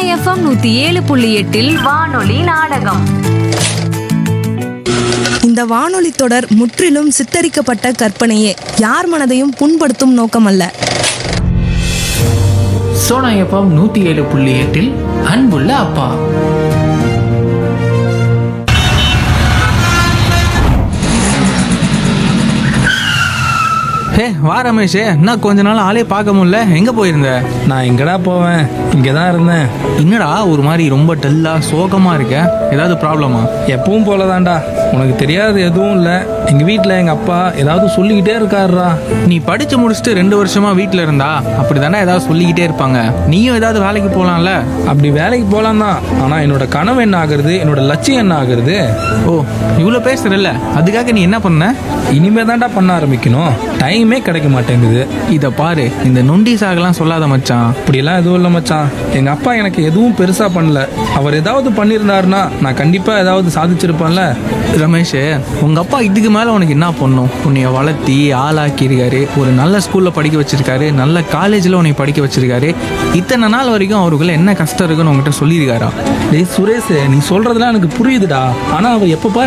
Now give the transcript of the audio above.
FM நூத்தி ஏழு புள்ளி எட்டில் வானொலி நாடகம் இந்த வானொலி தொடர் முற்றிலும் சித்தரிக்கப்பட்ட கற்பனையே யார் மனதையும் புண்படுத்தும் நோக்கமல்ல சோனா எஃப்எம் நூத்தி ஏழு புள்ளி எட்டில் அன்புள்ள அப்பா ஹே வா ரமேஷ் என்ன கொஞ்ச நாள் ஆளே பார்க்க முடியல எங்க போயிருந்த நான் எங்கடா போவேன் இங்கே தான் இருந்தேன் என்னடா ஒரு மாதிரி ரொம்ப டல்லா சோகமா இருக்க ஏதாவது ப்ராப்ளமா எப்பவும் போலதான்டா உனக்கு தெரியாது எதுவும் இல்லை எங்கள் வீட்டில் எங்கள் அப்பா ஏதாவது சொல்லிக்கிட்டே இருக்காருடா நீ படிச்சு முடிச்சுட்டு ரெண்டு வருஷமா வீட்ல இருந்தா அப்படிதானே ஏதாவது சொல்லிக்கிட்டே இருப்பாங்க நீயும் ஏதாவது வேலைக்கு போலாம்ல அப்படி வேலைக்கு போகலாம் தான் ஆனால் என்னோட கனவு என்ன ஆகுறது என்னோட லட்சியம் என்ன ஆகுறது ஓ இவ்வளோ பேசுறல்ல அதுக்காக நீ என்ன பண்ண இனிமே தான்டா பண்ண ஆரம்பிக்கணும் டைமே கிடைக்க மாட்டேங்குது இத பாரு இந்த நொண்டி சாகலாம் சொல்லாத மச்சான் அப்படிலாம் எதுவும் இல்லை மச்சான் எங்கள் அப்பா எனக்கு எதுவும் பெருசாக பண்ணல அவர் ஏதாவது பண்ணியிருந்தாருன்னா நான் கண்டிப்பாக ஏதாவது சாதிச்சிருப்பேன்ல ரமேஷ் உங்க அப்பா இதுக்கு மேல உனக்கு என்ன பண்ணும் உன்னைய வளர்த்தி ஆளாக்கி இருக்காரு ஒரு நல்ல ஸ்கூல்ல படிக்க வச்சிருக்காரு நல்ல காலேஜ்ல உன்னை படிக்க வச்சிருக்காரு இத்தனை நாள் வரைக்கும் அவருக்குள்ள என்ன கஷ்டம் இருக்குன்னு உங்ககிட்ட சொல்லியிருக்காரா டேய் சுரேஷ் நீ சொல்றதெல்லாம் எனக்கு புரியுதுடா ஆனால் அவர் எப்போ